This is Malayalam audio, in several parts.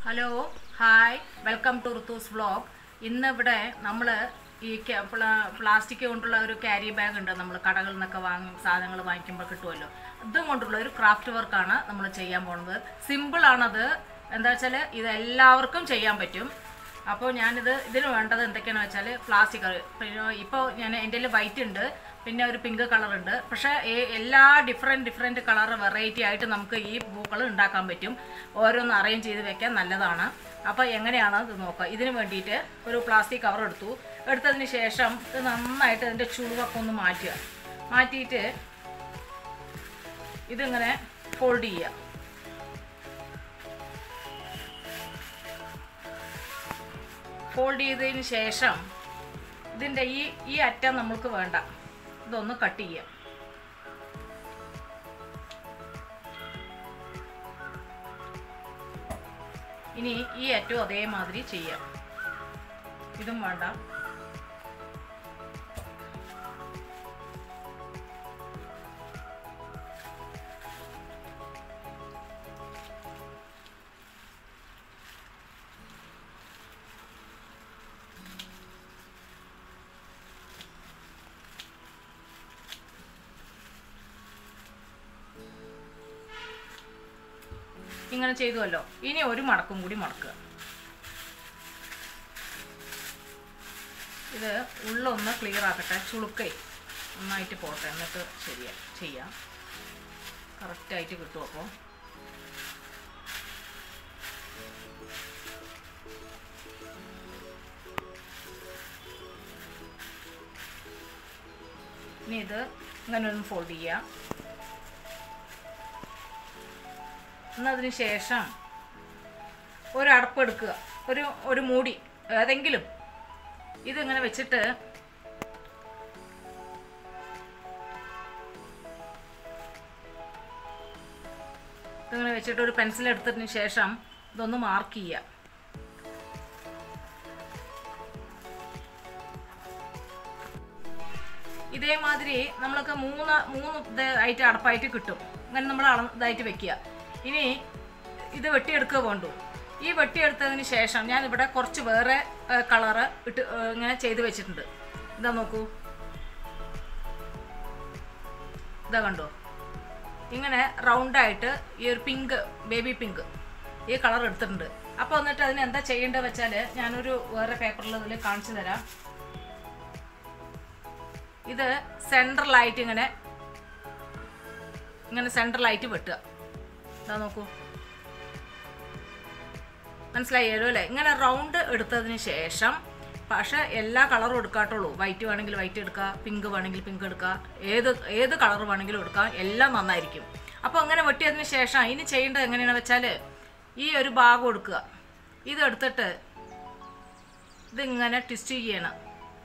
hello hi welcome to Rithu's vlog ഇന്ന് ഇവിടെ നമ്മൾ ഈ ക- പ്ലാ- പ്ലാസ്റ്റിക് കൊണ്ടുള്ള ഒരു ക്യാരി ബാഗ് ഉണ്ട് നമ്മൾ കടകളിൽ നിന്നൊക്കെ വാങ്ങി സാധനങ്ങൾ വാങ്ങിക്കുമ്പോൾ കിട്ടുമല്ലോ ഇതും കൊണ്ടുള്ള ഒരു ക്രാഫ്റ്റ് വർക്കാണ് നമ്മൾ ചെയ്യാൻ പോകുന്നത് സിമ്പിളാണത് എന്താ വെച്ചാൽ ഇത് എല്ലാവർക്കും ചെയ്യാൻ പറ്റും അപ്പോൾ ഞാനിത് ഇതിന് വേണ്ടത് എന്തൊക്കെയാണെന്ന് വെച്ചാൽ പ്ലാസ്റ്റിക് പിന്നെ ഇപ്പോൾ ഞാൻ എൻ്റെ കയ്യിൽ വൈറ്റ് ഉണ്ട് പിന്നെ ഒരു പിങ്ക് കളർ ഉണ്ട് പക്ഷേ ഏ- എല്ലാ ഡിഫറെൻറ്റ് ഡിഫറെൻറ്റ് കളർ വെറൈറ്റി ആയിട്ട് നമുക്ക് ഈ പൂക്കൾ ഉണ്ടാക്കാൻ പറ്റും ഓരോന്ന് അറേഞ്ച് ചെയ്ത് വെക്കാൻ നല്ലതാണ് അപ്പോൾ എങ്ങനെയാണ് ഇത് നോക്കുക ഇതിന് വേണ്ടിയിട്ട് ഒരു പ്ലാസ്റ്റിക് കവർ എടുത്തു എടുത്തതിന് ശേഷം ഇത് നന്നായിട്ട് ഇതിൻ്റെ ചുളുവൊക്കെ ഒന്ന് മാറ്റുക മാറ്റിയിട്ട് ഇതിങ്ങനെ ഫോൾഡ് ചെയ്യുക ഫോൾഡ് ചെയ്തതിന് ശേഷം ഇതിൻ്റെ ഈ ഈ അറ്റം നമ്മൾക്ക് വേണ്ട ഇതൊന്ന് കട്ട് ചെയ്യാം ഇനി ഈ അറ്റവും അതേമാതിരി ചെയ്യാം ഇതും വേണ്ട ഇങ്ങനെ ചെയ്തുവല്ലോ ഇനി ഒരു മടക്കും കൂടി മടക്കുക ഇത് ഉള്ളൊന്ന് ക്ലിയർ ആക്കട്ടെ ചുളുക്കൈ നന്നായിട്ട് പോട്ടെ എന്നിട്ട് ശരിയാ ചെയ്യാം കറക്റ്റായിട്ട് കിട്ടും അപ്പോൾ ഇനി ഇത് ഇങ്ങനെ ഒന്ന് ഫോൾഡ് ചെയ്യാം എന്നതിന് ശേഷം ഒരു അടപ്പ് എടുക്കുക ഒരു ഒരു മൂടി ഏതെങ്കിലും ഇതിങ്ങനെ വെച്ചിട്ട് ഇതിങ്ങനെ വെച്ചിട്ട് ഒരു പെൻസിൽ എടുത്തതിന് ശേഷം ഇതൊന്ന് മാർക്ക് ചെയ്യുക ഇതേമാതിരി നമ്മൾക്ക് മൂന്ന് മൂന്ന് ഇത് ആയിട്ട് അടപ്പായിട്ട് കിട്ടും അങ്ങനെ നമ്മൾ അള ഇതായിട്ട് വെക്കുക ഇനി ഇത് വെട്ടിയെടുക്കുക വേണ്ടു ഈ വെട്ടിയെടുത്തതിന് ശേഷം ഞാൻ ഇവിടെ കുറച്ച് വേറെ കളറ് ഇട്ട് ഏ, ഇങ്ങനെ ചെയ്ത് വെച്ചിട്ടുണ്ട് ഇതാ നോക്കൂ ഇതാ കണ്ടോ ഇങ്ങനെ റൗണ്ടായിട്ട് ഈ ഒരു പിങ്ക് ബേബി പിങ്ക് ഈ കളർ എടുത്തിട്ടുണ്ട് അപ്പോൾ എന്നിട്ട് അതിന് എന്താ ചെയ്യേണ്ടത് വെച്ചാൽ ഞാനൊരു വേറെ പേപ്പറിൽ ഇതിൽ കാണിച്ചു തരാം ഇത് സെൻട്രലായിട്ട് ഇങ്ങനെ ഇങ്ങനെ സെൻട്രലായിട്ട് വെട്ടുക ഇതാ നോക്കൂ മനസ്സിലായല്ലോ അല്ലേ ഇങ്ങനെ റൗണ്ട് എടുത്തതിന് ശേഷം പക്ഷെ എല്ലാ കളറും എടുക്കാട്ടുള്ളൂ വൈറ്റ് വേണമെങ്കിൽ വൈറ്റ് എടുക്കുക പിങ്ക് വേണമെങ്കിൽ പിങ്ക് എടുക്കുക ഏത് ഏത് കളർ വേണമെങ്കിലും എടുക്കുക എല്ലാം നന്നായിരിക്കും അപ്പോൾ അങ്ങനെ വെട്ടിയതിന് ശേഷം ഇനി ചെയ്യേണ്ടത് എങ്ങനെയാണെന്ന് വെച്ചാൽ ഈ ഒരു ഭാഗം എടുക്കുക ഇത് എടുത്തിട്ട് ഇതിങ്ങനെ ട്വിസ്റ്റ് ചെയ്യണം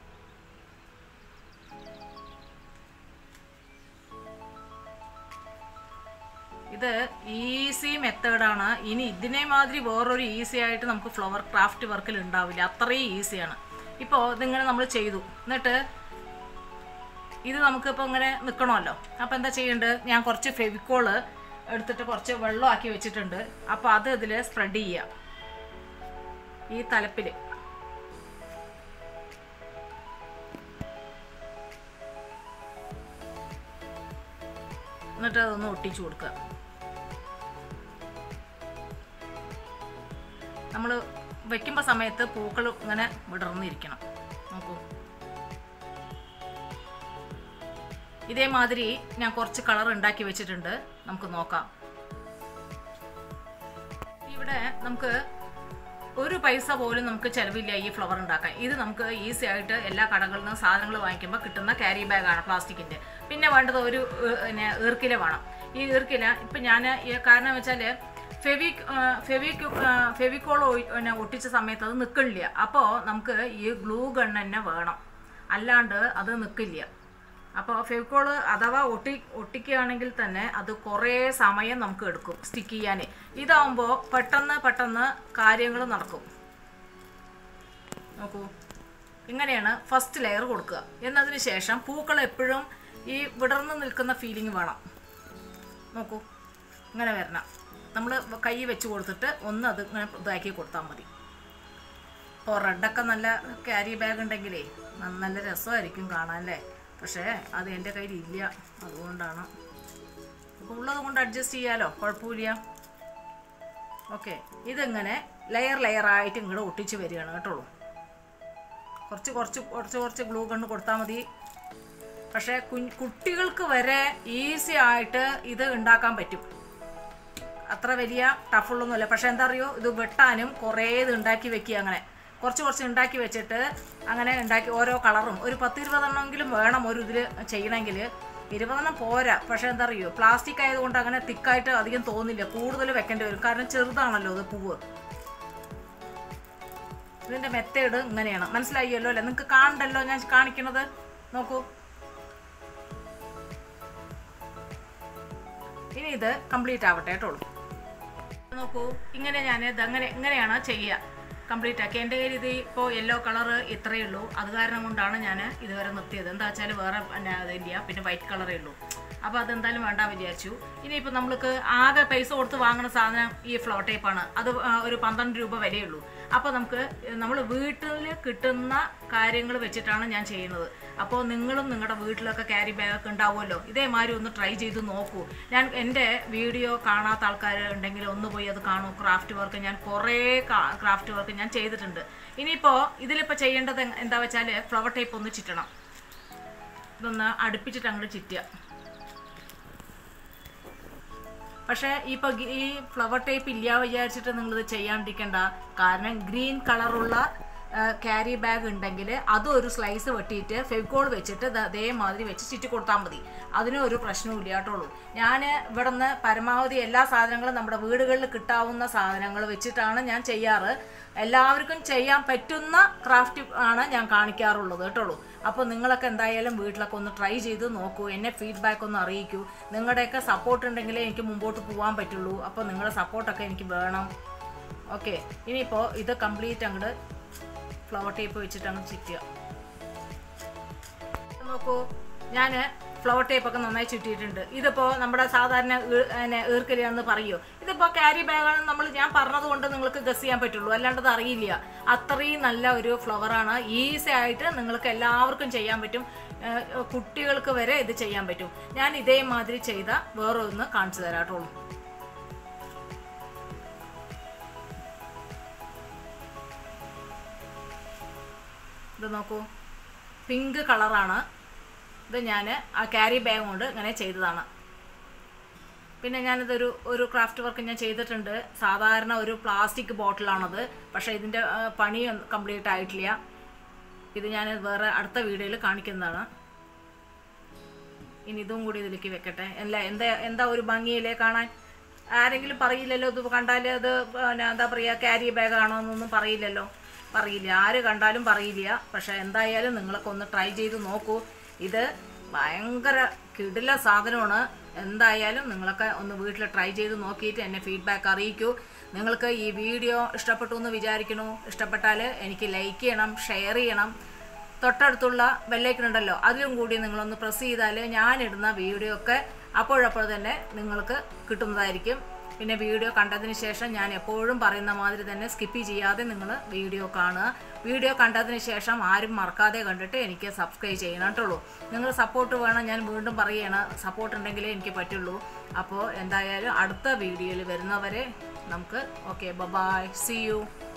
ഇത് ഈസി മെത്തേഡാണ് ഇനി ഇതിനെ മാതിരി വേറൊരു ഈസി ആയിട്ട് നമുക്ക് ഫ്ലവർ ക്രാഫ്റ്റ് വർക്കിൽ ഉണ്ടാവില്ല അത്രയും ഈസിയാണ് ഇപ്പോൾ ഇതിങ്ങനെ നമ്മൾ ചെയ്തു എന്നിട്ട് ഇത് നമുക്കിപ്പോൾ ഇങ്ങനെ നിൽക്കണമല്ലോ അപ്പോൾ എന്താ ചെയ്യേണ്ടത് ഞാൻ കുറച്ച് ഫെവിക്കോള് എടുത്തിട്ട് കുറച്ച് വെള്ളമാക്കി വെച്ചിട്ടുണ്ട് അപ്പോൾ അത് ഇതിൽ സ്പ്രെഡ് ചെയ്യുക ഈ തലപ്പിൽ എന്നിട്ട് അതൊന്ന് ഒട്ടിച്ചു കൊടുക്കുക നമ്മൾ വെക്കുമ്പോൾ സമയത്ത് പൂക്കൾ ഇങ്ങനെ വിടർന്നിരിക്കണം നോക്കൂ ഇതേമാതിരി ഞാൻ കുറച്ച് കളർ ഉണ്ടാക്കി വെച്ചിട്ടുണ്ട് നമുക്ക് നോക്കാം ഇവിടെ നമുക്ക് ഒരു പൈസ പോലും നമുക്ക് ചിലവില്ല ഈ ഫ്ലവർ ഉണ്ടാക്കാൻ ഇത് നമുക്ക് ഈസി ആയിട്ട് എല്ലാ കടകളിൽ നിന്നും സാധനങ്ങൾ വാങ്ങിക്കുമ്പോൾ കിട്ടുന്ന ക്യാരി ബാഗാണ് പ്ലാസ്റ്റിക്കിൻ്റെ പിന്നെ വേണ്ടത് ഒരു ഏ, പിന്നെ ഈർക്കില വേണം ഈ ഈർക്കില ഇപ്പം ഞാൻ കാരണം വെച്ചാൽ ഫെവി ഫെവിക് ഫെവിക്കോൾ പിന്നെ ഒട്ടിച്ച സമയത്ത് അത് നിൽക്കണില്ല അപ്പോൾ നമുക്ക് ഈ ഗ്ലൂ ഗൺ തന്നെ വേണം അല്ലാണ്ട് അത് നിൽക്കില്ല അപ്പോൾ ഫെവിക്കോൾ അഥവാ ഒട്ടി ഒട്ടിക്കുകയാണെങ്കിൽ തന്നെ അത് കുറേ സമയം നമുക്ക് എടുക്കും സ്റ്റിക്ക് ചെയ്യാൻ ഇതാവുമ്പോൾ പെട്ടെന്ന് പെട്ടെന്ന് കാര്യങ്ങൾ നടക്കും നോക്കൂ ഇങ്ങനെയാണ് ഫസ്റ്റ് ലെയർ കൊടുക്കുക എന്നതിന് ശേഷം പൂക്കൾ എപ്പോഴും ഈ വിടർന്ന് നിൽക്കുന്ന ഫീലിംഗ് വേണം നോക്കൂ ഇങ്ങനെ വരണം നമ്മൾ കൈ വെച്ച് കൊടുത്തിട്ട് ഒന്ന് അത് ഇങ്ങനെ ഇതാക്കി കൊടുത്താൽ മതി ഇപ്പോൾ റെഡൊക്കെ നല്ല ക്യാരി ബാഗ് ഉണ്ടെങ്കിലേ ന- നല്ല രസമായിരിക്കും കാണാൻ അല്ലേ പക്ഷേ അത് എൻ്റെ കയ്യിൽ ഇല്ല അതുകൊണ്ടാണ് അപ്പോൾ ഉള്ളത് കൊണ്ട് അഡ്ജസ്റ്റ് ചെയ്യാലോ കുഴപ്പമില്ല ഓക്കെ ഇതിങ്ങനെ ലെയർ ലെയറായിട്ട് ഇങ്ങോട്ട് ഒട്ടിച്ച് വരികയാണ് കേട്ടോളൂ കുറച്ച് കുറച്ച് കുറച്ച് കുറച്ച് ഗ്ലൂ കണ്ണ് കൊടുത്താൽ മതി പക്ഷേ കുഞ്ഞ് കുട്ടികൾക്ക് വരെ ഈസി ആയിട്ട് ഇത് ഉണ്ടാക്കാൻ പറ്റും അത്ര വലിയ ടഫുള്ളൊന്നുമില്ല പക്ഷെ എന്താ അറിയോ ഇത് വെട്ടാനും കുറേ ഇത് ഉണ്ടാക്കി വെക്കുക അങ്ങനെ കുറച്ച് കുറച്ച് ഉണ്ടാക്കി വെച്ചിട്ട് അങ്ങനെ ഉണ്ടാക്കി ഓരോ കളറും ഒരു പത്ത് ഇരുപതെണ്ണമെങ്കിലും വേണം ഒരു ഇതിൽ ചെയ്യണമെങ്കിൽ ഇരുപതെണ്ണം പോരാ പക്ഷെ എന്താ അറിയോ പ്ലാസ്റ്റിക് ആയതുകൊണ്ട് അങ്ങനെ തിക്കായിട്ട് അധികം തോന്നില്ല കൂടുതൽ വെക്കേണ്ടി വരും കാരണം ചെറുതാണല്ലോ ഇത് പൂവ് ഇതിൻ്റെ മെത്തേഡ് ഇങ്ങനെയാണ് മനസ്സിലായല്ലോ അല്ലേ നിങ്ങൾക്ക് കാണണ്ടല്ലോ ഞാൻ കാണിക്കണത് നോക്കൂ ഇനി ഇത് കംപ്ലീറ്റ് ആവട്ടെ കേട്ടോളൂ നോക്കൂ ഇങ്ങനെ ഞാൻ ഇത് അങ്ങനെ ഇങ്ങനെയാണ് ചെയ്യുക കംപ്ലീറ്റ് ആക്കി എൻ്റെ കയ്യിൽ ഇത് ഇപ്പോൾ യെല്ലോ കളറ് ഇത്രയേ ഉള്ളൂ അത് കാരണം കൊണ്ടാണ് ഞാൻ ഇതുവരെ നിർത്തിയത് എന്താ വെച്ചാൽ വേറെ പിന്നെ ഇതില്ല പിന്നെ വൈറ്റ് കളറേ ഉള്ളൂ അപ്പോൾ അതെന്തായാലും വേണ്ട വിചാരിച്ചു ഇനിയിപ്പോൾ നമ്മൾക്ക് ആകെ പൈസ കൊടുത്ത് വാങ്ങുന്ന സാധനം ഈ ഫ്ലോ ടേപ്പാണ് അത് ആ, ഒരു പന്ത്രണ്ട് രൂപ വിലയുള്ളൂ അപ്പോൾ നമുക്ക് നമ്മൾ വീട്ടിൽ കിട്ടുന്ന കാര്യങ്ങൾ വെച്ചിട്ടാണ് ഞാൻ ചെയ്യുന്നത് അപ്പോൾ നിങ്ങളും നിങ്ങളുടെ വീട്ടിലൊക്കെ ക്യാരി ബാഗൊക്കെ ഉണ്ടാവുമല്ലോ ഇതേമാതിരി ഒന്ന് ട്രൈ ചെയ്ത് നോക്കൂ ഞാൻ എൻ്റെ വീഡിയോ കാണാത്ത ആൾക്കാർ ഉണ്ടെങ്കിൽ ഒന്ന് പോയി അത് കാണൂ ക്രാഫ്റ്റ് വർക്ക് ഞാൻ കുറേ ക്രാഫ്റ്റ് വർക്ക് ഞാൻ ചെയ്തിട്ടുണ്ട് ഇനിയിപ്പോൾ ഇതിലിപ്പോൾ ചെയ്യേണ്ടത് എ- എന്താ വെച്ചാൽ ഫ്ലവർ ടേപ്പ് ഒന്ന് ചുറ്റണം ഇതൊന്ന് അടുപ്പിച്ചിട്ട് അങ്ങോട്ട് ചുറ്റുക പക്ഷേ ഇപ്പോൾ ഈ ഫ്ലവർ ടേപ്പ് ഇല്ല വിചാരിച്ചിട്ട് നിങ്ങളിത് ചെയ്യാണ്ടിരിക്കണ്ട കാരണം ഗ്രീൻ കളറുള്ള ക്യാരി ബാഗ് ഉണ്ടെങ്കിൽ അതും ഒരു സ്ലൈസ് വെട്ടിയിട്ട് ഫെവിക്കോൾ വെച്ചിട്ട് ദാ അതേമാതിരി വെച്ച് ചുറ്റി കൊടുത്താൽ മതി അതിനും ഒരു പ്രശ്നവും ഇല്ല കേട്ടോളൂ ഞാൻ ഇവിടെ നിന്ന് പരമാവധി എല്ലാ സാധനങ്ങളും നമ്മുടെ വീടുകളിൽ കിട്ടാവുന്ന സാധനങ്ങൾ വെച്ചിട്ടാണ് ഞാൻ ചെയ്യാറ് എല്ലാവർക്കും ചെയ്യാൻ പറ്റുന്ന ക്രാഫ്റ്റ് ആണ് ഞാൻ കാണിക്കാറുള്ളത് കേട്ടോളൂ അപ്പോൾ നിങ്ങളൊക്കെ എന്തായാലും വീട്ടിലൊക്കെ ഒന്ന് ട്രൈ ചെയ്ത് നോക്കൂ എന്നെ ഫീഡ്ബാക്ക് ഒന്ന് അറിയിക്കൂ നിങ്ങളുടെയൊക്കെ സപ്പോർട്ട് ഉണ്ടെങ്കിലേ എനിക്ക് മുമ്പോട്ട് പോകാൻ പറ്റുള്ളൂ അപ്പോൾ നിങ്ങളുടെ സപ്പോർട്ടൊക്കെ എനിക്ക് വേണം ഓക്കെ ഇനിയിപ്പോൾ ഇത് കംപ്ലീറ്റ് അങ്ങോട്ട് ഫ്ലവർ ടേപ്പ് വെച്ചിട്ട് അങ്ങ് ചുറ്റുക നോക്കൂ ഞാൻ ഫ്ലവർ ടേപ്പ് ഒക്കെ നന്നായി ചുറ്റിയിട്ടുണ്ട് ഇതിപ്പോൾ നമ്മുടെ സാധാരണ ഈ- പിന്നെ ഈർക്കലിയാന്ന് പറയൂ ഇതിപ്പോൾ ക്യാരി ബാഗാണ് നമ്മൾ ഞാൻ പറഞ്ഞത് കൊണ്ട് നിങ്ങൾക്ക് ഗസ് ചെയ്യാൻ പറ്റുള്ളൂ അല്ലാണ്ട് അത് അറിയില്ല അത്രയും നല്ല ഒരു ഫ്ലവറാണ് ഈസി ആയിട്ട് നിങ്ങൾക്ക് എല്ലാവർക്കും ചെയ്യാൻ പറ്റും ഏഹ് കുട്ടികൾക്ക് വരെ ഇത് ചെയ്യാൻ പറ്റും ഞാൻ ഇതേമാതിരി ചെയ്ത വേറെ ഒന്ന് കാണിച്ചു തരാട്ടുള്ളൂ ഇത് നോക്കൂ പിങ്ക് കളറാണ് ഇത് ഞാൻ ആ ക്യാരി ബാഗ് കൊണ്ട് ഇങ്ങനെ ചെയ്തതാണ് പിന്നെ ഞാനിതൊരു ഒരു ക്രാഫ്റ്റ് വർക്ക് ഞാൻ ചെയ്തിട്ടുണ്ട് സാധാരണ ഒരു പ്ലാസ്റ്റിക് ബോട്ടിലാണത് പക്ഷേ ഇതിൻ്റെ ആ, പണി കംപ്ലീറ്റ് ആയിട്ടില്ല ഇത് ഞാൻ വേറെ അടുത്ത വീഡിയോയിൽ കാണിക്കുന്നതാണ് ഇനി ഇതും കൂടി ഇതിലേക്ക് വെക്കട്ടെ അല്ല എന്താ എന്താ ഒരു ഭംഗിയില്ലേ കാണാൻ ആരെങ്കിലും പറയില്ലല്ലോ ഇത് കണ്ടാൽ അത് പിന്നെ എന്താ പറയുക ക്യാരി ബാഗ് ആണോ എന്നൊന്നും പറയില്ലല്ലോ പറയില്ല ആര് കണ്ടാലും പറയില്ല പക്ഷെ എന്തായാലും നിങ്ങളൊക്കെ ഒന്ന് ട്രൈ ചെയ്ത് നോക്കൂ ഇത് ഭയങ്കര കിടില സാധനമാണ് എന്തായാലും നിങ്ങളൊക്കെ ഒന്ന് വീട്ടിൽ ട്രൈ ചെയ്ത് നോക്കിയിട്ട് എന്നെ ഫീഡ്ബാക്ക് അറിയിക്കൂ നിങ്ങൾക്ക് ഈ വീഡിയോ ഇഷ്ടപ്പെട്ടു എന്ന് വിചാരിക്കണു ഇഷ്ടപ്പെട്ടാൽ എനിക്ക് ലൈക്ക് ചെയ്യണം ഷെയർ ചെയ്യണം തൊട്ടടുത്തുള്ള ബെല്ലൈക്കൺ ഉണ്ടല്ലോ അതിലും കൂടി നിങ്ങളൊന്ന് പ്രസ് ചെയ്താൽ ഞാനിടുന്ന വീഡിയോ ഒക്കെ അപ്പോഴപ്പോൾ തന്നെ നിങ്ങൾക്ക് കിട്ടുന്നതായിരിക്കും പിന്നെ വീഡിയോ കണ്ടതിന് ശേഷം ഞാൻ എപ്പോഴും പറയുന്ന മാതിരി തന്നെ സ്കിപ്പ് ചെയ്യാതെ നിങ്ങൾ വീഡിയോ കാണുക വീഡിയോ കണ്ടതിന് ശേഷം ആരും മറക്കാതെ കണ്ടിട്ട് എനിക്ക് സബ്സ്ക്രൈബ് ചെയ്യണം കേട്ടുള്ളൂ നിങ്ങൾ സപ്പോർട്ട് വേണം ഞാൻ വീണ്ടും പറയുകയാണ് സപ്പോർട്ട് ഉണ്ടെങ്കിലേ എനിക്ക് പറ്റുള്ളൂ അപ്പോൾ എന്തായാലും അടുത്ത വീഡിയോയിൽ വരുന്നവരെ നമുക്ക് ഓക്കെ ബൈ സി യു